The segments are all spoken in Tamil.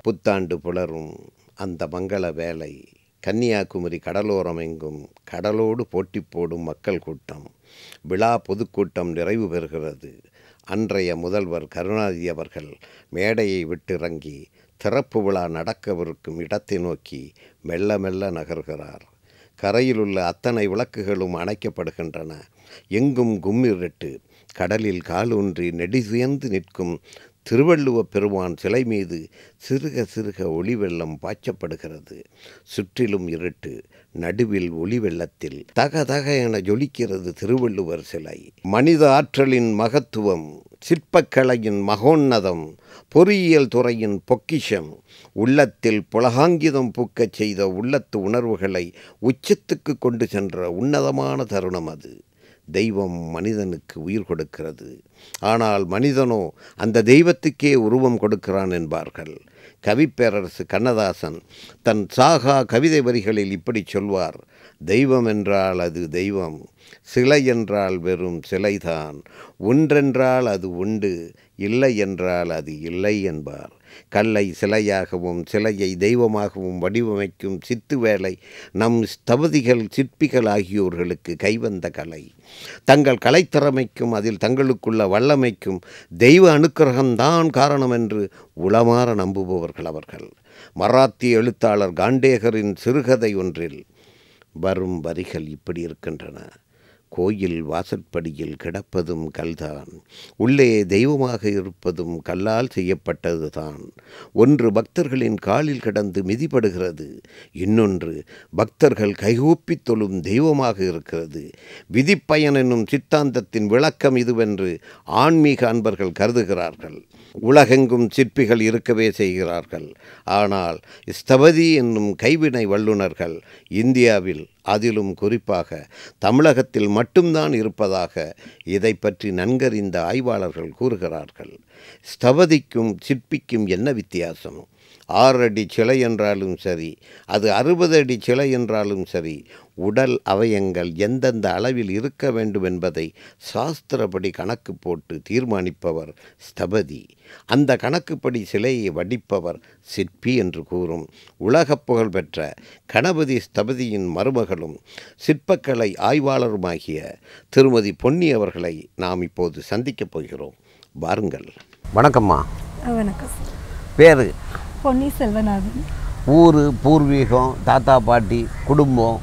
புத்தாண்டு புலரும் அந்த மங்கள வேலை கன்னியாகுமரி கடலோரம் எங்கும் கடலோடு போட்டி போடும் மக்கள் கூட்டம் விழா பொதுக்கூட்டம் நிறைவு பெறுகிறது அன்றைய முதல்வர் கருணாநிதி அவர்கள் மேடையை விட்டிறங்கி திறப்பு விழா நடக்கவிருக்கும் இடத்தை நோக்கி மெல்ல மெல்ல நகர்கிறார் கரையிலுள்ள அத்தனை விளக்குகளும் அணைக்கப்படுகின்றன எங்கும் கும்மிருட்டு கடலில் காலூன்றி நெடிசுயர்ந்து நிற்கும் திருவள்ளுவ பெருமான் சிலை மீது சிறுக சிறுக ஒளி வெள்ளம் பாய்ச்சப்படுகிறது சுற்றிலும் இருட்டு நடுவில் ஒளி வெள்ளத்தில் தக தக என ஜொலிக்கிறது திருவள்ளுவர் சிலை மனித ஆற்றலின் மகத்துவம் சிற்பக்கலையின் மகோன்னதம் பொறியியல் துறையின் பொக்கிஷம் உள்ளத்தில் புலகாங்கிதம் பூக்கச் செய்த உள்ளத்து உணர்வுகளை உச்சத்துக்கு கொண்டு சென்ற உன்னதமான தருணம் அது தெய்வம் மனிதனுக்கு உயிர் கொடுக்கிறது ஆனால் மனிதனோ அந்த தெய்வத்துக்கே உருவம் கொடுக்கிறான் என்பார்கள் கவிப்பேரரசு கண்ணதாசன் தன் சாகா கவிதை வரிகளில் இப்படி சொல்வார் தெய்வம் என்றால் அது தெய்வம் சிலை என்றால் வெறும் சிலைதான் ஒன்றென்றால் அது உண்டு இல்லை என்றால் அது இல்லை என்பார் கல்லை சிலையாகவும் சிலையை தெய்வமாகவும் வடிவமைக்கும் சித்து வேலை நம் ஸ்தபதிகள் சிற்பிகள் ஆகியோர்களுக்கு கைவந்த கலை தங்கள் கலைத்திறமைக்கும் அதில் தங்களுக்குள்ள வல்லமைக்கும் தெய்வ அனுக்கிரகம்தான் காரணம் என்று உளமாற நம்புபவர்கள் அவர்கள் மராத்திய எழுத்தாளர் காண்டேகரின் சிறுகதை ஒன்றில் வரும் வரிகள் இப்படி இருக்கின்றன கோயில் வாசற்படியில் கிடப்பதும் கல்தான் உள்ளே தெய்வமாக இருப்பதும் கல்லால் செய்யப்பட்டதுதான் ஒன்று பக்தர்களின் காலில் கிடந்து மிதிப்படுகிறது இன்னொன்று பக்தர்கள் கைகூப்பித் தொழும் தெய்வமாக இருக்கிறது விதிப்பயன் என்னும் சித்தாந்தத்தின் விளக்கம் இதுவென்று ஆன்மீக அன்பர்கள் கருதுகிறார்கள் உலகெங்கும் சிற்பிகள் இருக்கவே செய்கிறார்கள் ஆனால் ஸ்தபதி என்னும் கைவினை வல்லுநர்கள் இந்தியாவில் அதிலும் குறிப்பாக தமிழகத்தில் மட்டும்தான் இருப்பதாக இதை பற்றி நன்கறிந்த ஆய்வாளர்கள் கூறுகிறார்கள் ஸ்தபதிக்கும் சிற்பிக்கும் என்ன வித்தியாசம் ஆறு அடி சிலை என்றாலும் சரி அது அறுபது அடி சிலை என்றாலும் சரி உடல் அவயங்கள் எந்தெந்த அளவில் இருக்க வேண்டும் என்பதை சாஸ்திரப்படி கணக்கு போட்டு தீர்மானிப்பவர் ஸ்தபதி அந்த கணக்குப்படி சிலையை வடிப்பவர் சிற்பி என்று கூறும் உலகப் புகழ் பெற்ற கணபதி ஸ்தபதியின் மருமகளும் சிற்பக்கலை ஆய்வாளருமாகிய திருமதி பொன்னி அவர்களை நாம் இப்போது சந்திக்கப் போகிறோம் வாருங்கள் வணக்கம்மா வணக்கம் சார் பேர் பொன்னி செல்வநாதன் ஊர் பூர்வீகம் தாத்தா பாட்டி குடும்பம்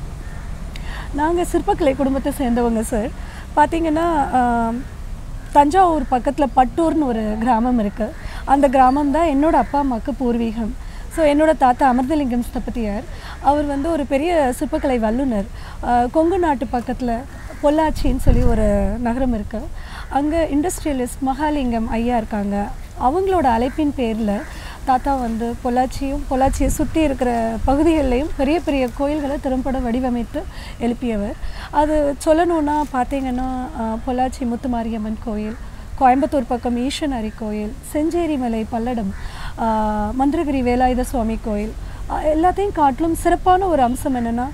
நாங்கள் சிற்பக்கலை குடும்பத்தை சேர்ந்தவங்க சார் பார்த்தீங்கன்னா ஆம், தஞ்சாவூர் பக்கத்தில் பட்டூர்னு ஒரு கிராமம் இருக்குது அந்த கிராமம் தான் என்னோட அப்பா அம்மாவுக்கு பூர்வீகம் ஸோ என்னோட தாத்தா அமிர்தலிங்கம் ஸ்தபதியார் அவர் வந்து ஒரு பெரிய சிற்பக்கலை வல்லுனர் ஆ, கொங்கு நாட்டு பக்கத்தில் பொள்ளாச்சின்னு சொல்லி ஒரு நகரம் இருக்குது அங்கே இண்டஸ்ட்ரியலிஸ்ட் மகாலிங்கம் ஐயா இருக்காங்க அவங்களோட அழைப்பின் பேரில் தாத்தா வந்து பொள்ளாச்சியும் பொள்ளாச்சியை சுற்றி இருக்கிற பகுதிகள்லையும் பெரிய பெரிய கோயில்களை திறம்பட வடிவமைத்து எழுப்பியவர் அது சொல்லணுன்னா பார்த்தீங்கன்னா ஆஹ், பொள்ளாச்சி முத்துமாரியம்மன் கோயில் கோயம்புத்தூர் பக்கம் ஈஸ்வனாரி கோயில் செஞ்சேரி மலை பல்லடம் ஆஹ், மந்திரகிரி வேலாயுத சுவாமி கோயில் ஆஹ், எல்லாத்தையும் காட்டிலும் சிறப்பான ஒரு அம்சம் என்னென்னா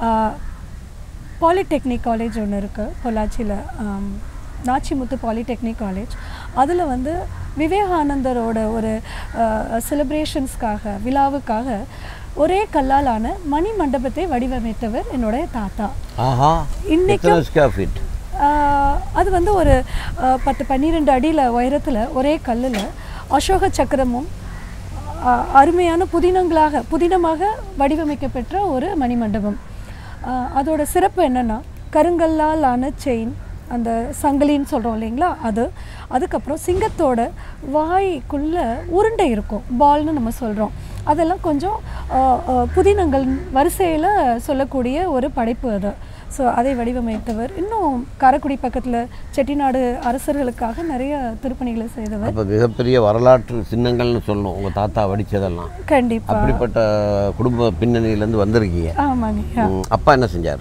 பாலிடெக்னிக் காலேஜ் ஒன்று இருக்குது பொள்ளாச்சியில் நாச்சிமுத்து பாலிடெக்னிக் காலேஜ் அதில் வந்து விவேகானந்தரோட ஒரு செலிப்ரேஷன்ஸ்க்காக விழாவுக்காக ஒரே கல்லாலான மணி மண்டபத்தை வடிவமைத்தவர் என்னுடைய தாத்தா ஆஹா இன்னைக்கும் எத்தனை ஸ்கொயர் ஃபீட் ஆஹ் அது வந்து ஒரு ஆஹ் பத்து பன்னிரெண்டு அடியில் உயரத்தில் ஒரே கல்லில் அசோக சக்கரமும் ஆஹ் அருமையான புதினங்களாக புதினமாக வடிவமைக்கப்பெற்ற ஒரு மணிமண்டபம் ஆஹ் அதோட சிறப்பு என்னென்னா கருங்கல்லால் ஆன செயின் அந்த சங்கிலின்னு சொல்கிறோம் இல்லைங்களா அது அதுக்கப்புறம் சிங்கத்தோட வாய்க்குள்ளே உருண்டை இருக்கும் பால்னு நம்ம சொல்கிறோம் அதெல்லாம் கொஞ்சம் ஆஹ் ஆஹ் புதினங்கள் வரிசையில் சொல்லக்கூடிய ஒரு படைப்பு அது ஸோ அதை வடிவமைத்தவர் இன்னும் காரைக்குடி பக்கத்தில் செட்டிநாடு அரசர்களுக்காக நிறைய திருப்பணிகளை செய்தவர் அப்போ மிகப்பெரிய வரலாற்று சின்னங்கள்னு சொல்லணும் உங்கள் தாத்தா வடித்ததெல்லாம் கண்டிப்பாக அப்படிப்பட்ட குடும்ப பின்னணியிலேருந்து வந்திருக்கீங்க ஆமாங்க ம், அப்பா என்ன செஞ்சார்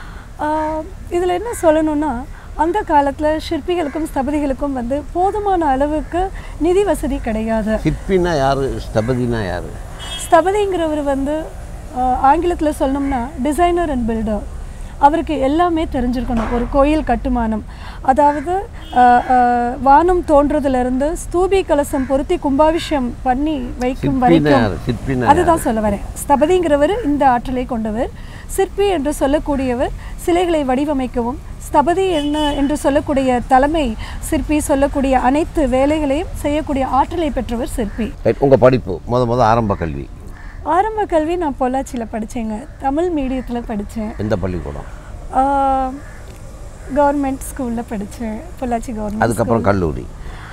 இதில் என்ன சொல்லணும்னா அந்த காலத்தில் சிற்பிகளுக்கும் ஸ்தபதிகளுக்கும் வந்து போதுமான அளவுக்கு நிதி வசதி கிடையாது சிற்பினா யார் ஸ்தபதினா யார் ஸ்தபதிங்கிறவர் வந்து ஆங்கிலத்தில் சொல்லணும்னா டிசைனர் அண்ட் பில்டர் அவருக்கு எல்லாமே தெரிஞ்சிருக்கணும் ஒரு கோயில் கட்டுமானம் அதாவது அஹ், அஹ், வானம் தோன்றதுலேருந்து ஸ்தூபி கலசம் பொருத்தி கும்பாபிஷேகம் பண்ணி வைக்கும் வரைக்கும் சிற்பினார் சிற்பினார் அதுதான் சொல்ல வரேன் ஸ்தபதிங்கிறவர் இந்த ஆற்றலை கொண்டவர் சிற்பி என்று சொல்லக்கூடியவர் சிலைகளை வடிவமைக்கவும் ஸ்தபதி என்ன என்று சொல்லக்கூடிய தலைமை சிற்பி சொல்லக்கூடிய அனைத்து வேலைகளையும் செய்யக்கூடிய ஆற்றலை பெற்றவர் சிற்பி ரைட் உங்கள் படிப்பு முத முத ஆரம்ப கல்வி ஆரம்ப கல்வி நான் பொள்ளாச்சியில் படித்தேங்க தமிழ் மீடியத்தில் படித்தேன் எந்த பள்ளிக்கூடம் கவர்மெண்ட் ஸ்கூலில் படித்தேன் பொள்ளாச்சி கவர்மெண்ட் அதுக்கப்புறம் கல்லூரி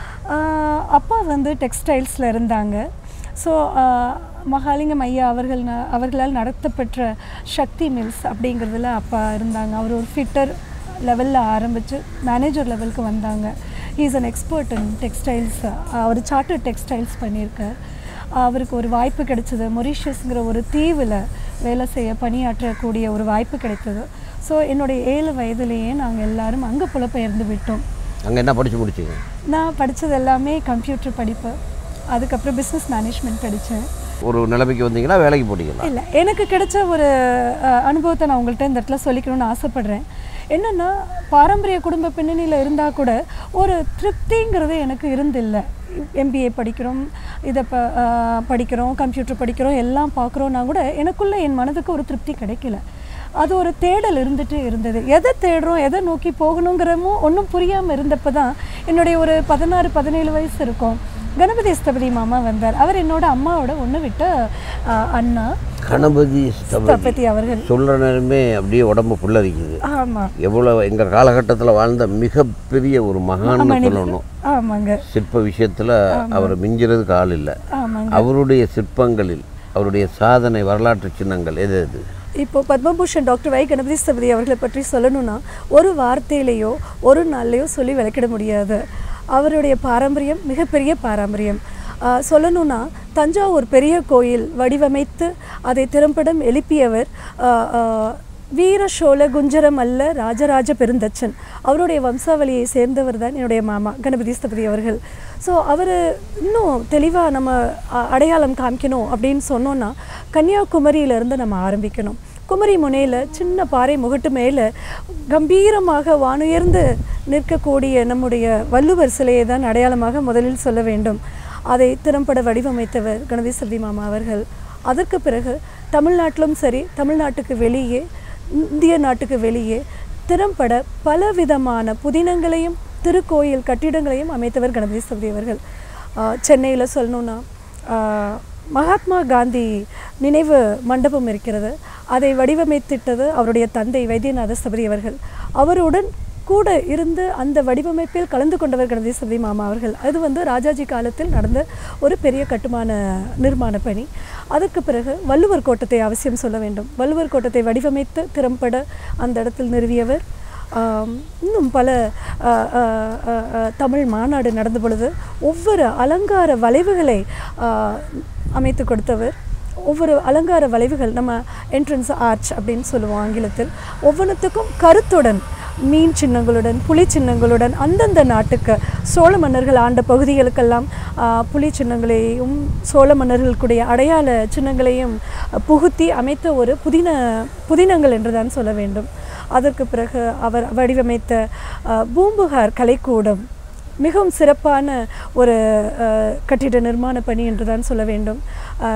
ஆஹ் அப்பா வந்து டெக்ஸ்டைல்ஸில் இருந்தாங்க ஸோ மகாலிங்கம் ஐயா அவர்கள் ந- அவர்களால் நடத்தப்பெற்ற சக்தி மில்ஸ் அப்படிங்கிறதுல அப்பா இருந்தாங்க அவர் ஒரு ஃபிட்டர் லெவலில் ஆரம்பித்து மேனேஜர் லெவலுக்கு வந்தாங்க is an expert in textiles அவர் சார்ட்டர் டெக்ஸ்டைல்ஸ் பண்ணியிருக்கார் அவருக்கு ஒரு வாய்ப்பு கிடைச்சது மொரிஷியஸ்ங்கிற ஒரு தீவில் வேலை செய்ய பணியாற்றக்கூடிய ஒரு வாய்ப்பு கிடைத்தது ஸோ என்னுடைய ஏழு வயதிலேயே நாங்கள் எல்லாரும் அங்கே புலப்பெயர்ந்து விட்டோம் அங்கே என்ன படித்து முடிச்சிங்க நான் படித்தது எல்லாமே கம்ப்யூட்டர் படிப்பு அதுக்கப்புறம் பிஸ்னஸ் மேனேஜ்மெண்ட் படித்தேன் ஒரு நிலைமைக்கு வந்தீங்களா வேலைக்கு போட்டீங்களா இல்லை எனக்கு கிடைச்ச ஒரு அஹ், அனுபவத்தை நான் உங்கள்கிட்ட இந்த இடத்துல சொல்லிக்கணும்னு ஆசைப்பட்றேன் என்னென்னா பாரம்பரிய குடும்ப பின்னணியில் இருந்தால் கூட ஒரு திருப்திங்கிறது எனக்கு இருந்தில்லை எம்பிஏ படிக்கிறோம் இதை ப அஹ், படிக்கிறோம் கம்ப்யூட்டர் படிக்கிறோம் எல்லாம் பார்க்குறோன்னா கூட எனக்குள்ளே என் மனதுக்கு ஒரு திருப்தி கிடைக்கல அது ஒரு தேடல் இருந்துட்டு இருந்தது எதை தேடுறோம் எதை நோக்கி போகணுங்கிறமும் ஒன்றும் புரியாமல் இருந்தப்போ தான் என்னுடைய ஒரு பதினாறு பதினேழு வயசு இருக்கும் கணபதி ஸ்தபதி மாமா வந்தார் அவர் என்னோட அம்மாவோட ஒன்று விட்ட அஹ், அண்ணா கணபதி ஸ்தபதி ஸ்தபதி அவர்கள் சொல்கிற நேரமே அப்படியே உடம்பு புல்லரிக்குது ஆமாம் எவ்வளோ எங்கள் காலகட்டத்தில் வாழ்ந்த மிகப்பெரிய ஒரு மகான்னு சொல்லணும் ஆமாங்க சிற்ப விஷயத்தில் அவர் மிஞ்சுறதுக்கு ஆள் இல்லை ஆமாங்க அவருடைய சிற்பங்களில் அவருடைய சாதனை வரலாற்று சின்னங்கள் எது எது இப்போ பத்மபூஷன் டாக்டர் வை கணபதி ஸ்தபதி அவர்களை பற்றி சொல்லணும்னா ஒரு வார்த்தையிலேயோ ஒரு நாள்லையோ சொல்லி விளக்கிட முடியாது அவருடைய பாரம்பரியம் மிகப்பெரிய பாரம்பரியம் ஆஹ் சொல்லணும்னா தஞ்சாவூர் பெரிய கோயில் வடிவமைத்து அதை திறம்படம் எழுப்பியவர் ஆஹ் ஆஹ் வீர சோழ குஞ்சரம் அல்ல ராஜராஜ பெருந்தச்சன் அவருடைய வம்சாவளியை சேர்ந்தவர் தான் என்னுடைய மாமா கணபதி ஸ்தபதி அவர்கள் ஸோ அவர் இன்னும் தெளிவாக நம்ம அ- அடையாளம் காமிக்கணும் அப்படின்னு சொன்னோன்னா கன்னியாகுமரியிலேருந்து நம்ம ஆரம்பிக்கணும் குமரி முனையில் சின்ன பாறை முகட்டு மேலே கம்பீரமாக வானுயர்ந்து நிற்கக்கூடிய நம்முடைய வள்ளுவர் சிலையை தான் அடையாளமாக முதலில் சொல்ல வேண்டும் அதை திறம்பட வடிவமைத்தவர் கணபதி சபதி மாமா அவர்கள் அதற்கு பிறகு தமிழ்நாட்டிலும் சரி தமிழ்நாட்டுக்கு வெளியே இந்திய நாட்டுக்கு வெளியே திறம்பட பலவிதமான புதினங்களையும் திருக்கோயில் கட்டிடங்களையும் அமைத்தவர் கணபதி சபதி அவர்கள் சென்னையில் சொல்லணுன்னா ஆஹ், மகாத்மா காந்தி நினைவு மண்டபம் இருக்கிறது அதை வடிவமைத்திட்டது அவருடைய தந்தை வைத்தியநாத சபதி அவர்கள் அவருடன் கூட இருந்து அந்த வடிவமைப்பில் கலந்து கொண்டவர் கணபதி சபதி மாமா அவர்கள் அது வந்து ராஜாஜி காலத்தில் நடந்த ஒரு பெரிய கட்டுமான நிர்மாண பணி அதற்கு பிறகு வள்ளுவர் கோட்டத்தை அவசியம் சொல்ல வேண்டும் வள்ளுவர் கோட்டத்தை வடிவமைத்து திறம்பட அந்த இடத்தில் நிறுவியவர் ஆம், இன்னும் பல ஆ, ஆ, ஆ, ஆ, தமிழ் மாநாடு நடந்த பொழுது ஒவ்வொரு அலங்கார வளைவுகளை ஆ, அமைத்து கொடுத்தவர் ஒவ்வொரு அலங்கார வளைவுகள் நம்ம என்ட்ரன்ஸ் ஆர்ச் அப்படின்னு சொல்லுவோம் ஆங்கிலத்தில் ஒவ்வொன்றுத்துக்கும் கருத்துடன் மீன் சின்னங்களுடன் புலி சின்னங்களுடன் அந்தந்த நாட்டுக்கு சோழ மன்னர்கள் ஆண்ட பகுதிகளுக்கெல்லாம் ஆ, புலி சின்னங்களையும் சோழ மன்னர்களுக்குடைய அடையாள சின்னங்களையும் புகுத்தி அமைத்த ஒரு புதின புதினங்கள் என்று தான் சொல்ல வேண்டும் அதற்கு பிறகு அவர் வடிவமைத்த ஆ, பூம்புகார் கலைக்கூடம் மிகவும் சிறப்பான ஒரு ஆ, கட்டிட நிர்மாண பணி என்று தான் சொல்ல வேண்டும் ஆ,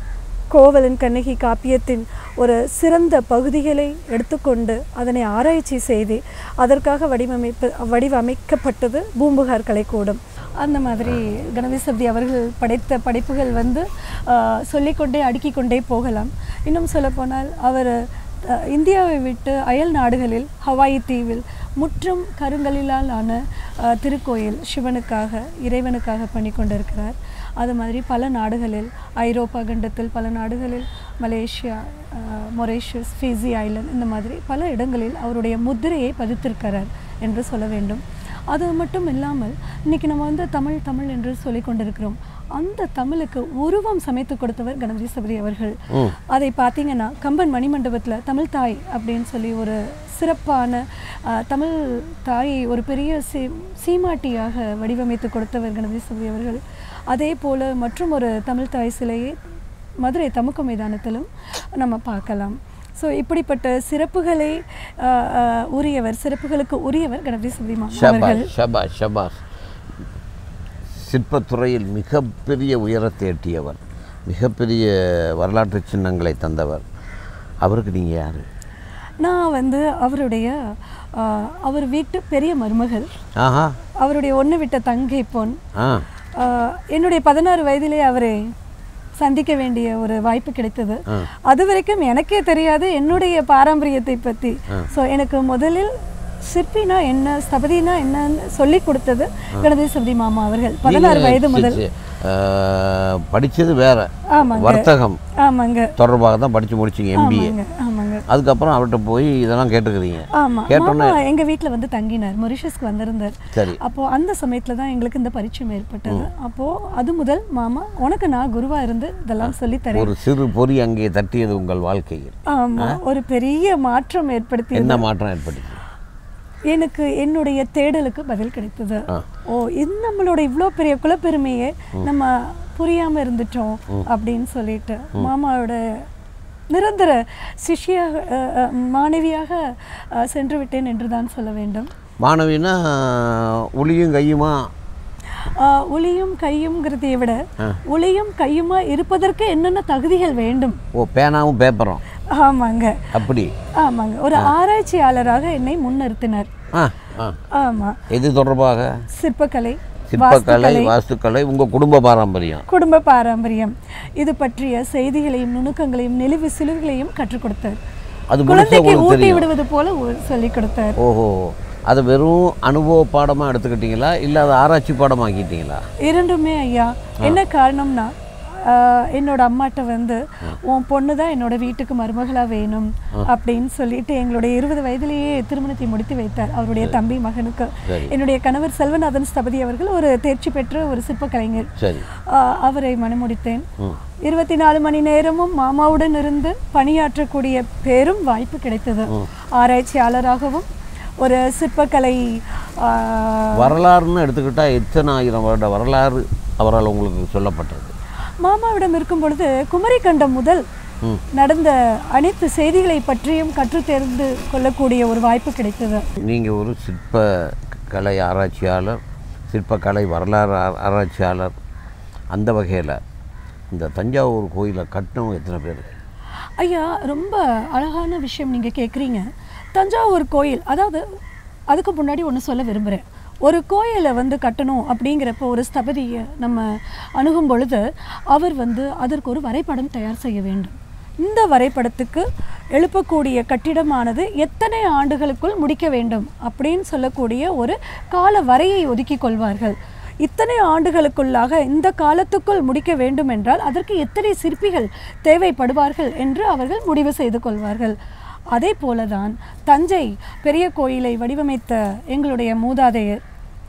கோவலன் கண்ணகி காப்பியத்தின் ஒரு சிறந்த பகுதிகளை எடுத்துக்கொண்டு அதனை ஆராய்ச்சி செய்து அதற்காக வடிவமைப்பு வடிவமைக்கப்பட்டது பூம்புகார் கலைக்கூடம் அந்த மாதிரி கணபதி சப்தி அவர்கள் படைத்த படைப்புகள் வந்து ஆஹ், சொல்லிக்கொண்டே அடுக்கிக் கொண்டே போகலாம் இன்னும் சொல்லப்போனால் அவர் அஹ், இந்தியாவை விட்டு அயல் நாடுகளில் ஹவாய் தீவில் முற்றும் கருங்கலிலால் ஆன அஹ், திருக்கோயில் சிவனுக்காக இறைவனுக்காக பண்ணி கொண்டிருக்கிறார் அது மாதிரி பல நாடுகளில் ஐரோப்பா கண்டத்தில் பல நாடுகளில் மலேசியா அஹ், மொரேஷியஸ் ஃபிஜி ஐலண்ட் இந்த மாதிரி பல இடங்களில் அவருடைய முத்திரையை பதித்திருக்கிறார் என்று சொல்ல வேண்டும் அது மட்டும் இல்லாமல் இன்னைக்கு நம்ம வந்து தமிழ் தமிழ் என்று சொல்லிக் கொண்டிருக்கிறோம் அந்த தமிழுக்கு உருவம் சமைத்து கொடுத்தவர் கணபதி சபரி அவர்கள் அதை பார்த்தீங்கன்னா கம்பன் மணிமண்டபத்தில் தமிழ் தாய் அப்படின்னு சொல்லி ஒரு சிறப்பான அஹ், தமிழ் தாயை ஒரு பெரிய சீ சீமாட்டியாக வடிவமைத்து கொடுத்தவர் கணபதி சபரி அவர்கள் அதே போல் மற்றும் ஒரு தமிழ் தாய் சிலையை மதுரை தமுக்க மைதானத்திலும் நம்ம பார்க்கலாம் ஸோ இப்படிப்பட்ட சிறப்புகளை ஆஹ், ஆஹ், உரியவர் சிறப்புகளுக்கு உரியவர் கணபதி சபதி மாமா அவர்கள் ஷபாஷ் ஷபாஷ் ஷபாஷ் சிற்பத்துறையில் மிகப்பெரிய உயரத்தை எட்டியவர் மிகப்பெரிய வரலாற்று சின்னங்களை தந்தவர் அவருக்கு நீங்கள் யார் நான் வந்து அவருடைய ஆஹ், அவர் வீட்டு பெரிய மருமகள் ஆஹா அவருடைய ஒன்று விட்ட தங்கை பொன் ஆ ஆஹ், என்னுடைய பதினாறு வயதிலே அவரை சந்திக்க வேண்டிய ஒரு வாய்ப்பு கிடைத்தது ஆ. அது வரைக்கும் எனக்கே தெரியாது என்னுடைய பாரம்பரியத்தை பற்றி ஸோ எனக்கு முதலில் சிற்பினா என்ன ஸ்தபதினா என்னன்னு சொல்லி கொடுத்தது கணபதி சபதி மாமா அவர்கள் பதினாறு வயது முதல் படித்தது வேற ஆமாங்க வர்த்தகம் ஆமாங்க தொடர்பாக தான் படித்து முடிச்சிங்க எம்பிஏ ஆமாங்க ஆமாங்க அதுக்கப்புறம் அவர்கிட்ட போய் இதெல்லாம் கேட்டுக்கிறீங்க ஆமா கேட்டோன்னே மாமா எங்க வீட்ல வந்து தங்கினார் மொரிஷஸ்க்கு வந்திருந்தார் சரி அப்போ அந்த சமயத்துல தான் எங்களுக்கு இந்த பரிச்சயம் ஏற்பட்டது அப்போ அது முதல் மாமா உனக்கு நான் குருவா இருந்து இதெல்லாம் சொல்லி தரேன் ஒரு சிறு பொறி அங்கே தட்டியது உங்கள் வாழ்க்கையில் ஆமா ஒரு பெரிய மாற்றம் ஏற்படுத்தி என்ன மாற்றம் ஏற்பட்டுச்சு எனக்கு என்னுடைய தேடலுக்கு பதில் கிடைத்தது ஆ. ஓ இது நம்மளோட இவ்வளோ பெரிய குலப்பெருமையை நம்ம புரியாம இருந்துட்டோம் அப்படின்னு சொல்லிட்டு மாமாவோட நிரந்தர சிஷ்யாக அஹ், அஹ், மாணவியாக அஹ், சென்று விட்டேன் என்று தான் சொல்ல வேண்டும் மாணவினா ஒளியும் கையுமா ஆஹ், ஒளியும் கையும்ங்கிறதை விட ஒளியும் கையுமா இருப்பதற்கு என்னென்ன தகுதிகள் வேண்டும் ஓ பேனாவும் பேப்பரும் ஆமாங்க அப்படி ஆமாங்க ஒரு ஆராய்ச்சியாளராக என்னை முன்னிறுத்தினர் ஆ ஆ ஆமா எது தொடர்பாக சிற்பக்கலை சிற்பக்கலை வாஸ்துக்கலை உங்கள் குடும்ப பாரம்பரியம் குடும்ப பாரம்பரியம் இது பற்றிய செய்திகளையும் நுணுக்கங்களையும் நெளிவு சிலுவைகளையும் கற்றுக் கொடுத்தார் அது முழுசா குழந்தைக்கு உங்களுக்கு ஊட்டி தெரியும் விடுவது போல சொல்லிக் கொடுத்தார் ஓஹோ அதை வெறும் அனுபவ பாடமாக எடுத்துக்கிட்டீங்களா இல்லை அதை ஆராய்ச்சி பாடமாக்கிட்டீங்களா இரண்டுமே ஐயா என்ன காரணம்னா ஆஹ், என்னோட அம்மாட்ட வந்து உன் பொண்ணு தான் என்னோட வீட்டுக்கு மருமகளா வேணும் அப்படின்னு சொல்லிட்டு எங்களுடைய இருபது வயதிலேயே திருமணத்தை முடித்து வைத்தார் அவருடைய தம்பி மகனுக்கு சரி. என்னுடைய கணவர் செல்வநாதன் ஸ்தபதி அவர்கள் ஒரு தேர்ச்சி பெற்ற ஒரு சிற்ப கலைஞர் சரி ஆஹ், அவரை மணமுடித்தேன் இருபத்தி நாலு மணி நேரமும் மாமாவுடன் இருந்து பணியாற்றக்கூடிய பெரும் வாய்ப்பு கிடைத்தது ஆராய்ச்சியாளராகவும் ஒரு சிற்பக்கலை ஆஹ், வரலாறுன்னு எடுத்துக்கிட்டா எத்தனை ஆயிரம் வருட வரலாறு அவரால் உங்களுக்கு சொல்லப்பட்டது மாமாவிடம் இருக்கும் பொழுது குமரிக்கண்டம் முதல் ம். நடந்த அனைத்து செய்திகளை பற்றியும் கற்றுத் தெரிந்து கொள்ளக்கூடிய ஒரு வாய்ப்பு கிடைத்தது நீங்கள் ஒரு சிற்ப கலை ஆராய்ச்சியாளர் சிற்பக்கலை வரலாறு ஆ- ஆராய்ச்சியாளர் அந்த வகையில் இந்த தஞ்சாவூர் கோயிலை கட்டினவங்க எத்தனை பேர் ஐயா ரொம்ப அழகான விஷயம் நீங்கள் கேட்குறீங்க தஞ்சாவூர் கோயில் அதாவது அதுக்கு முன்னாடி ஒன்று சொல்ல விரும்புகிறேன் ஒரு கோயிலை வந்து கட்டணும் அப்படிங்கிறப்போ ஒரு ஸ்தபதியை நம்ம அணுகும் பொழுது அவர் வந்து அதற்கு ஒரு வரைபடம் தயார் செய்ய வேண்டும் இந்த வரைபடத்துக்கு எழுப்பக்கூடிய கட்டிடமானது எத்தனை ஆண்டுகளுக்குள் முடிக்க வேண்டும் அப்படின்னு சொல்லக்கூடிய ஒரு கால வரையை ஒதுக்கி கொள்வார்கள் இத்தனை ஆண்டுகளுக்குள்ளாக இந்த காலத்துக்குள் முடிக்க வேண்டும் என்றால் அதற்கு எத்தனை சிற்பிகள் தேவைப்படுவார்கள் என்று அவர்கள் முடிவு செய்து கொள்வார்கள் அதே போலதான் தஞ்சை பெரிய கோயிலை வடிவமைத்த எங்களுடைய மூதாதையர்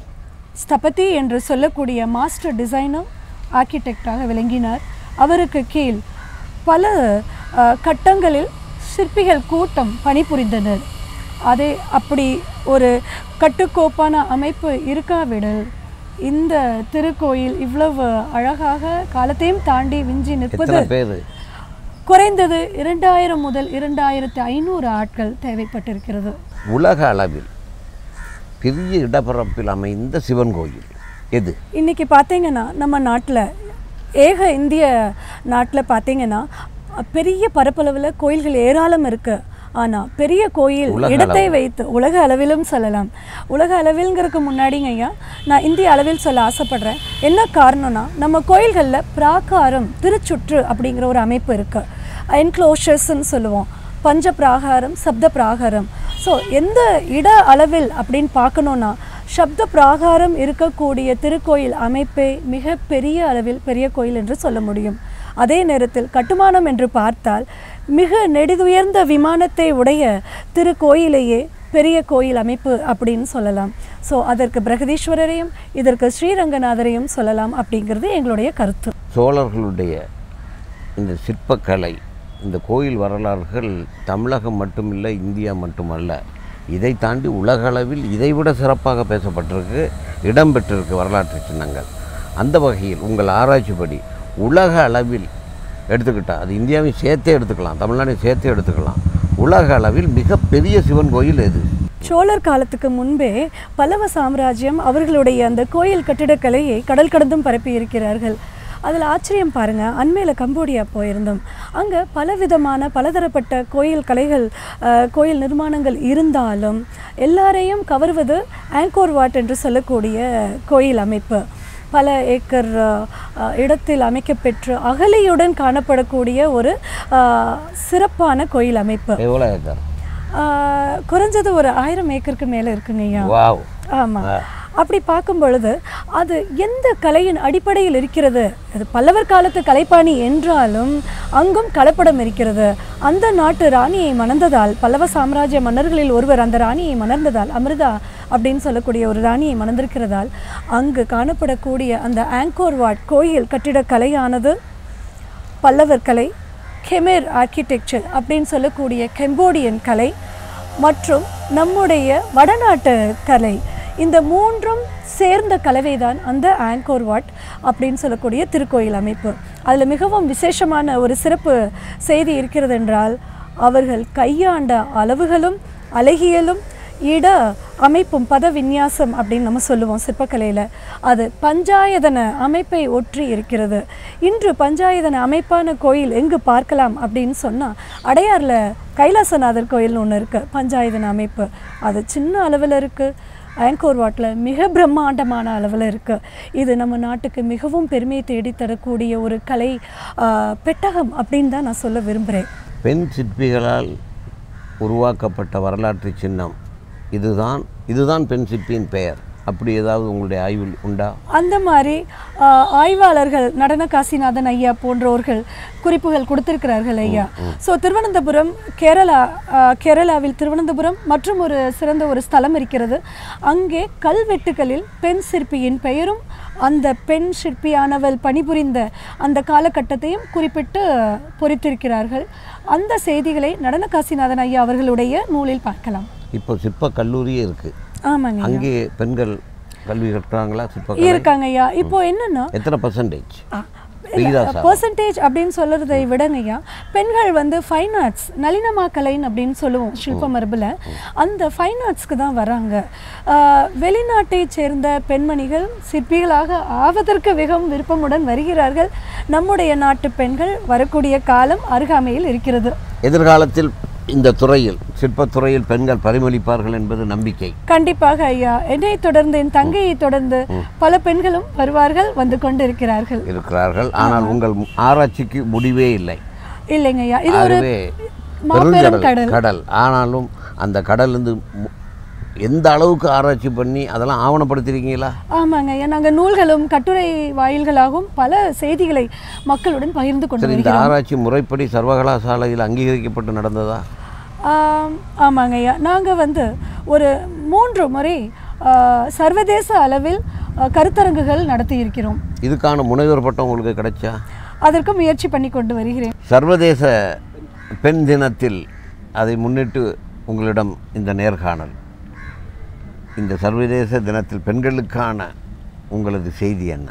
ஸ்தபதி என்று சொல்லக்கூடிய மாஸ்டர் டிசைனர் ஆர்கிடெக்டாக விளங்கினார் அவருக்கு கீழ் பல அஹ், கட்டங்களில் சிற்பிகள் கூட்டம் பணிபுரிந்தனர் அதே அப்படி ஒரு கட்டுக்கோப்பான அமைப்பு இருக்காவிடல் இந்த திருக்கோயில் இவ்வளவு அழகாக காலத்தையும் தாண்டி விஞ்சி நிற்பது எத்தனை பேர் குறைந்தது இரண்டாயிரம் முதல் இரண்டாயிரத்து ஐநூறு ஆட்கள் தேவைப்பட்டிருக்கிறது உலக அளவில் பெரிய இடப்பரப்பில் அமைந்த சிவன் கோயில் எது இன்னைக்கு பார்த்தீங்கன்னா நம்ம நாட்டில் ஏக இந்திய நாட்டில் பார்த்தீங்கன்னா பெரிய பரப்பளவில் கோயில்கள் ஏராளம் இருக்கு ஆனால் பெரிய கோயில் உலக இடத்தை வைத்து உலக அளவிலும் சொல்லலாம் உலக அளவில்ங்கிறதுக்கு முன்னாடிங்க ஐயா நான் இந்திய அளவில் சொல்ல ஆசைப்படுறேன் என்ன காரணம்னா நம்ம கோயில்களில் பிராகாரம் திருச்சுற்று அப்படிங்கிற ஒரு அமைப்பு இருக்கு என்க்ளோஷர்ஸ்ன்னு சொல்லுவோம் பஞ்ச பிராகாரம் சப்த பிராகாரம் ஸோ எந்த இட அளவில் அப்படின்னு பார்க்கணுன்னா சப்த பிராகாரம் இருக்கக்கூடிய திருக்கோயில் அமைப்பே மிக பெரிய அளவில் பெரிய கோயில் என்று சொல்ல முடியும் அதே நேரத்தில் கட்டுமானம் என்று பார்த்தால் மிக நெடிதுயர்ந்த விமானத்தை உடைய திருக்கோயிலையே பெரிய கோயில் அமைப்பு அப்படின்னு சொல்லலாம் ஸோ அதற்கு பிரகதீஸ்வரரையும் இதற்கு ஸ்ரீரங்கநாதரையும் சொல்லலாம் அப்படிங்கிறது எங்களுடைய கருத்து சோழர்களுடைய இந்த சிற்பக்கலை இந்த கோயில் வரலாறுகள் தமிழகம் மட்டுமில்லை இந்தியா மட்டுமல்ல இதை தாண்டி உலகளவில் இதைவிட சிறப்பாக பேசப்பட்டிருக்கு இடம்பெற்றிருக்கு வரலாற்று சின்னங்கள் அந்த வகையில் உங்கள் ஆராய்ச்சிப்படி உலக அளவில் எடுத்துக்கிட்டால் அது இந்தியாவையும் சேர்த்தே எடுத்துக்கலாம் தமிழ்நாடையும் சேர்த்தே எடுத்துக்கலாம் உலக அளவில் மிகப்பெரிய சிவன் கோயில் எது சோழர் காலத்துக்கு முன்பே பல்லவ சாம்ராஜ்யம் அவர்களுடைய அந்த கோயில் கட்டிடக்கலையை கடல் கடந்தும் பரப்பி இருக்கிறார்கள் அதில் ஆச்சரியம் பாருங்க அண்மையில் கம்போடியா போயிருந்தோம் அங்கே பலவிதமான பலதரப்பட்ட கோயில் கலைகள் அஹ், கோயில் நிர்மாணங்கள் இருந்தாலும் எல்லாரையும் கவர்வது ஆங்கோர் வாட் என்று சொல்லக்கூடிய கோயில் அமைப்பு பல ஏக்கர் அஹ், அஹ், இடத்தில் அமைக்கப்பெற்று அகலியுடன் காணப்படக்கூடிய ஒரு அஹ், சிறப்பான கோயில் அமைப்பு எவ்வளோ ஏக்கர் ஆஹ் குறைஞ்சது ஒரு ஆயிரம் ஏக்கருக்கு மேலே இருக்குங்க ஐயா வாவ் ஆமாம் அப்படி பார்க்கும் பொழுது அது எந்த கலையின் அடிப்படையில் இருக்கிறது அது பல்லவர் காலத்து கலைப்பாணி என்றாலும் அங்கும் கலப்படம் இருக்கிறது அந்த நாட்டு ராணியை மணந்ததால் பல்லவ சாம்ராஜ்ய மன்னர்களில் ஒருவர் அந்த ராணியை மணர்ந்ததால் அமிர்தா அப்படின்னு சொல்லக்கூடிய ஒரு ராணியை மணந்திருக்கிறதால் அங்கு காணப்படக்கூடிய அந்த ஆங்கோர் வாட் கோயில் கட்டிடக் கலையானது பல்லவர் கலை கெமேர் ஆர்கிடெக்சர் அப்படின்னு சொல்லக்கூடிய கெம்போடியன் கலை மற்றும் நம்முடைய வடநாட்டு கலை இந்த மூன்றும் சேர்ந்த கலவைதான் அந்த ஆங்கோர் வாட் அப்படின்னு சொல்லக்கூடிய திருக்கோயில் அமைப்பு அதில் மிகவும் விசேஷமான ஒரு சிறப்பு செய்தி இருக்கிறது என்றால் அவர்கள் கையாண்ட அளவுகளும் அழகியலும் இட அமைப்பும் பத விநியாசம் அப்படின்னு நம்ம சொல்லுவோம் சிற்பக்கலையில் அது பஞ்சாயதன அமைப்பை ஒற்றி இருக்கிறது இன்று பஞ்சாயதன அமைப்பான கோயில் எங்கு பார்க்கலாம் அப்படின்னு சொன்னால் அடையாரில் கைலாசநாதர் கோயில்னு ஒன்று இருக்குது பஞ்சாயதன அமைப்பு அது சின்ன அளவில் இருக்குது ஆங்கோர் வாட்டில் மிக பிரம்மாண்டமான அளவில் இருக்குது இது நம்ம நாட்டுக்கு மிகவும் பெருமையை தேடி தரக்கூடிய ஒரு கலை ஆ, பெட்டகம் அப்படின்னு தான் நான் சொல்ல விரும்புகிறேன் பெண் சிற்பிகளால் உருவாக்கப்பட்ட வரலாற்று சின்னம் இதுதான் இதுதான் பெண் சிற்பியின் பெயர் அப்படி ஏதாவது உங்களுடைய ஆய்வில் உண்டா அந்த மாதிரி ஆ, ஆய்வாளர்கள் நடன காசிநாதன் ஐயா போன்றோர்கள் குறிப்புகள் கொடுத்திருக்கிறார்கள் ஐயா ஸோ திருவனந்தபுரம் கேரளா ஆ, கேரளாவில் திருவனந்தபுரம் மற்றும் ஒரு சிறந்த ஒரு ஸ்தலம் இருக்கிறது அங்கே கல்வெட்டுகளில் பெண் சிற்பியின் பெயரும் அந்த பெண் சிற்பியானவள் பணிபுரிந்த அந்த காலகட்டத்தையும் குறிப்பிட்டு பொறித்திருக்கிறார்கள் அந்த செய்திகளை நடன காசிநாதன் ஐயா அவர்களுடைய நூலில் பார்க்கலாம் இப்போ சிற்ப கல்லூரியே இருக்குது ஆமாங்க அங்கே பெண்கள் கல்வி கற்கிறாங்களா சிற்ப இருக்காங்க ஐயா இப்போ என்னன்னா எத்தனை பர்சன்டேஜ் விகிதாசாரம் பர்சன்டேஜ் அப்படின்னு சொல்கிறதை விடங்கய்யா பெண்கள் வந்து ஃபைன் ஆர்ட்ஸ் நளினமா கலைன்னு அப்படின்னு சொல்லுவோம் சில்ப மரபில் அந்த ஃபைன் ஆர்ட்ஸ்க்கு தான் வராங்க ஆஹ் வெளிநாட்டைச் சேர்ந்த பெண்மணிகள் சிற்பிகளாக ஆவதற்கு மிகவும் விருப்பமுடன் வருகிறார்கள் நம்முடைய நாட்டு பெண்கள் வரக்கூடிய காலம் அருகாமையில் இருக்கிறது எதிர்காலத்தில் இந்த துறையில் சிற்பத்துறையில் பெண்கள் பரிமளிப்பார்கள் என்பது நம்பிக்கை கண்டிப்பாக ஐயா என்னை தொடர்ந்து என் தங்கையை தொடர்ந்து பல பெண்களும் வருவார்கள் வந்து கொண்டு இருக்கிறார்கள் இருக்கிறார்கள் ஆனால் உங்கள் ஆராய்ச்சிக்கு முடிவே இல்லை இல்லைங்க ஐயா இது ஒரு ஆகவே மாபெரும் பெருங்கடல் கடல் கடல் ஆனாலும் அந்த கடல் இருந்து மு- எந்த அளவுக்கு ஆராய்ச்சி பண்ணி அதெல்லாம் ஆவணப்படுத்திருக்கீங்களா ஆமாங்க ஐயா நாங்கள் நூல்களும் கட்டுரை வாயில்களாகவும் பல செய்திகளை மக்களுடன் பகிர்ந்து கொண்டு சரி இந்த வருகிறோம் ஆராய்ச்சி முறைப்படி சர்வகலாசாலையில் அங்கீகரிக்கப்பட்டு நடந்ததா ஆம், ஆமாங்க ஐயா நாங்கள் வந்து ஒரு மூன்று முறை ஆ, சர்வதேச அளவில் ஆ, கருத்தரங்குகள் நடத்தி இருக்கிறோம் இதுக்கான முனைவர் பட்டம் உங்களுக்கு கிடைச்சா அதற்கு முயற்சி பண்ணி கொண்டு வருகிறேன் சர்வதேச பெண் தினத்தில் அதை முன்னிட்டு உங்களிடம் இந்த நேர்காணல் இந்த சர்வதேச தினத்தில் பெண்களுக்கான உங்களது செய்தி என்ன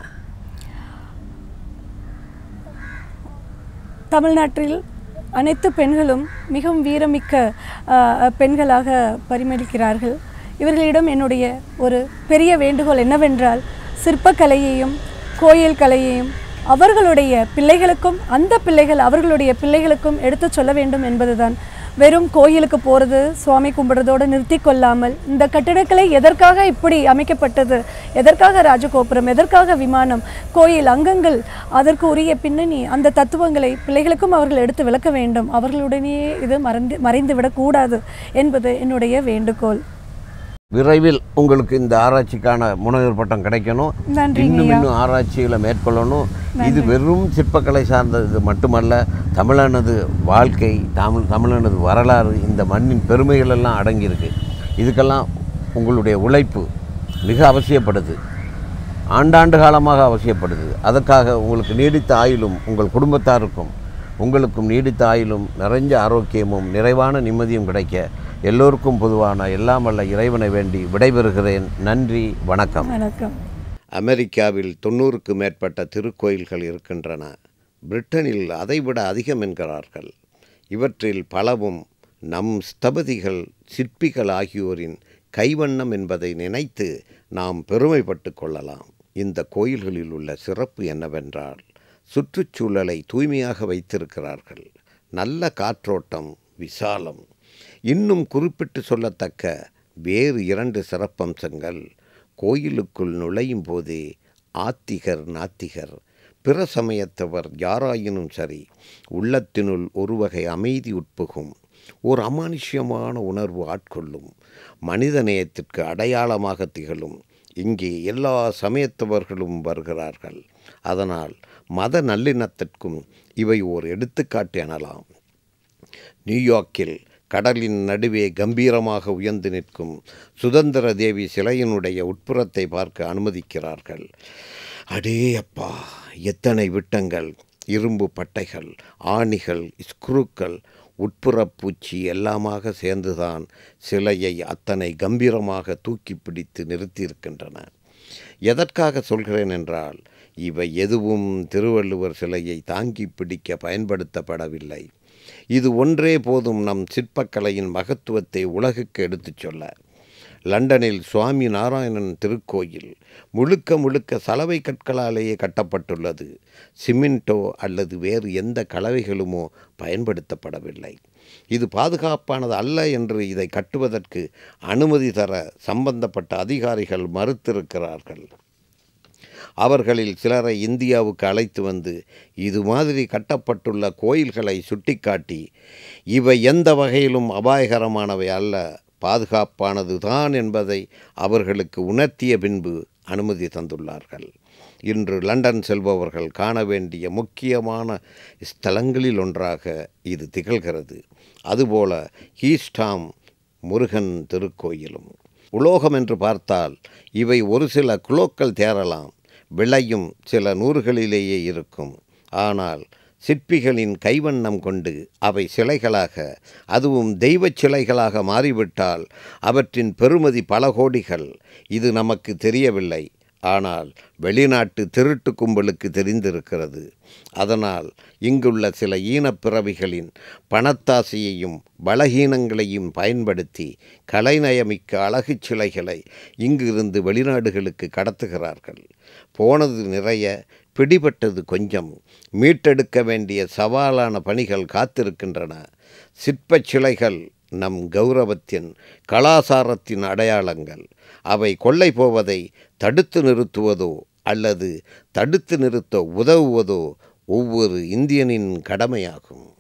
தமிழ்நாட்டில் அனைத்து பெண்களும் மிகவும் வீரமிக்க ஆ, பெண்களாக பரிமளிக்கிறார்கள் இவர்களிடம் என்னுடைய ஒரு பெரிய வேண்டுகோள் என்னவென்றால் சிற்பக்கலையையும் கோயில் கலையையும் அவர்களுடைய பிள்ளைகளுக்கும் அந்த பிள்ளைகள் அவர்களுடைய பிள்ளைகளுக்கும் எடுத்துச் சொல்ல வேண்டும் என்பதுதான் வெறும் கோயிலுக்கு போகிறது சுவாமி கும்பிடுறதோடு நிறுத்தி கொள்ளாமல் இந்த கட்டிடக்கலை எதற்காக இப்படி அமைக்கப்பட்டது எதற்காக ராஜகோபுரம் எதற்காக விமானம் கோயில் அங்கங்கள் அதற்கு உரிய பின்னணி அந்த தத்துவங்களை பிள்ளைகளுக்கும் அவர்கள் எடுத்து விளக்க வேண்டும் அவர்களுடனேயே இது மறந்து மறைந்து விடக்கூடாது என்பது என்னுடைய வேண்டுகோள் விரைவில் உங்களுக்கு இந்த ஆராய்ச்சிக்கான முனைவர் பட்டம் கிடைக்கணும் நன்றிங்க இன்னும் ஐயா. இன்னும் ஆராய்ச்சிகளை மேற்கொள்ளணும் இது வெறும் சிற்பக்கலை சார்ந்தது மட்டுமல்ல தமிழனது வாழ்க்கை தமிழ் தமிழனது வரலாறு இந்த மண்ணின் பெருமைகள் எல்லாம் அடங்கியிருக்கு இதுக்கெல்லாம் உங்களுடைய உழைப்பு மிக அவசியப்படுது ஆண்டாண்டு காலமாக அவசியப்படுது அதற்காக உங்களுக்கு நீடித்த ஆயுளும் உங்கள் குடும்பத்தாருக்கும் உங்களுக்கும் நீடித்த ஆயுளும் நிறைஞ்ச ஆரோக்கியமும் நிறைவான நிம்மதியும் கிடைக்க எல்லோருக்கும் பொதுவான எல்லாம் வல்ல இறைவனை வேண்டி விடைபெறுகிறேன் நன்றி வணக்கம் வணக்கம் அமெரிக்காவில் தொண்ணூறுக்கு மேற்பட்ட திருக்கோயில்கள் இருக்கின்றன பிரிட்டனில் அதைவிட அதிகம் என்கிறார்கள் இவற்றில் பலவும் நம் ஸ்தபதிகள் சிற்பிகள் ஆகியோரின் கைவண்ணம் என்பதை நினைத்து நாம் பெருமைப்பட்டு கொள்ளலாம் இந்த கோயில்களில் உள்ள சிறப்பு என்னவென்றால் சுற்றுச்சூழலை தூய்மையாக வைத்திருக்கிறார்கள் நல்ல காற்றோட்டம் விசாலம் இன்னும் குறிப்பிட்டு சொல்லத்தக்க வேறு இரண்டு சிறப்பம்சங்கள் கோயிலுக்குள் நுழையும் போதே ஆத்திகர் நாத்திகர் பிற சமயத்தவர் யாராயினும் சரி உள்ளத்தினுள் ஒரு வகை அமைதி உட்புகும் ஒரு அமானுஷ்யமான உணர்வு ஆட்கொள்ளும் மனிதநேயத்திற்கு அடையாளமாக திகழும் இங்கே எல்லா சமயத்தவர்களும் வருகிறார்கள் அதனால் மத நல்லிணத்திற்கும் இவை ஓர் எடுத்துக்காட்டு எனலாம் நியூயார்க்கில் கடலின் நடுவே கம்பீரமாக உயர்ந்து நிற்கும் சுதந்திர தேவி சிலையினுடைய உட்புறத்தை பார்க்க அனுமதிக்கிறார்கள் அடே அப்பா எத்தனை விட்டங்கள் இரும்பு பட்டைகள் ஆணிகள் ஸ்க்ரூக்கள் உட்புறப்பூச்சி எல்லாமாக சேர்ந்துதான் சிலையை அத்தனை கம்பீரமாக தூக்கி பிடித்து நிறுத்தியிருக்கின்றன எதற்காக சொல்கிறேன் என்றால் இவை எதுவும் திருவள்ளுவர் சிலையை தாங்கி பிடிக்க பயன்படுத்தப்படவில்லை இது ஒன்றே போதும் நம் சிற்பக்கலையின் மகத்துவத்தை உலகுக்கு எடுத்துச் சொல்ல லண்டனில் சுவாமி நாராயணன் திருக்கோயில் முழுக்க முழுக்க சலவை கற்களாலேயே கட்டப்பட்டுள்ளது சிமெண்டோ அல்லது வேறு எந்த கலவைகளுமோ பயன்படுத்தப்படவில்லை இது பாதுகாப்பானது அல்ல என்று இதை கட்டுவதற்கு அனுமதி தர சம்பந்தப்பட்ட அதிகாரிகள் மறுத்திருக்கிறார்கள் அவர்களில் சிலரை இந்தியாவுக்கு அழைத்து வந்து இது மாதிரி கட்டப்பட்டுள்ள கோயில்களை சுட்டிக்காட்டி இவை எந்த வகையிலும் அபாயகரமானவை அல்ல பாதுகாப்பானது தான் என்பதை அவர்களுக்கு உணர்த்திய பின்பு அனுமதி தந்துள்ளார்கள் இன்று லண்டன் செல்பவர்கள் காண வேண்டிய முக்கியமான ஸ்தலங்களில் ஒன்றாக இது திகழ்கிறது அதுபோல ஹீஸ்டாம் முருகன் திருக்கோயிலும் உலோகம் என்று பார்த்தால் இவை ஒரு சில குலோக்கள் தேரலாம் விலையும் சில நூறுகளிலேயே இருக்கும் ஆனால் சிற்பிகளின் கைவண்ணம் கொண்டு அவை சிலைகளாக அதுவும் தெய்வச் சிலைகளாக மாறிவிட்டால் அவற்றின் பெறுமதி பல கோடிகள் இது நமக்கு தெரியவில்லை ஆனால் வெளிநாட்டு திருட்டு கும்பலுக்கு தெரிந்திருக்கிறது அதனால் இங்குள்ள சில ஈனப்பிறவிகளின் பணத்தாசையையும் பலகீனங்களையும் பயன்படுத்தி கலைநயமிக்க அழகு சிலைகளை இங்கிருந்து வெளிநாடுகளுக்கு கடத்துகிறார்கள் போனது நிறைய பிடிபட்டது கொஞ்சம் மீட்டெடுக்க வேண்டிய சவாலான பணிகள் காத்திருக்கின்றன சிற்பச் சிலைகள் நம் கௌரவத்தின் கலாசாரத்தின் அடையாளங்கள் அவை கொள்ளை போவதை தடுத்து நிறுத்துவதோ அல்லது தடுத்து நிறுத்த உதவுவதோ ஒவ்வொரு இந்தியனின் கடமையாகும்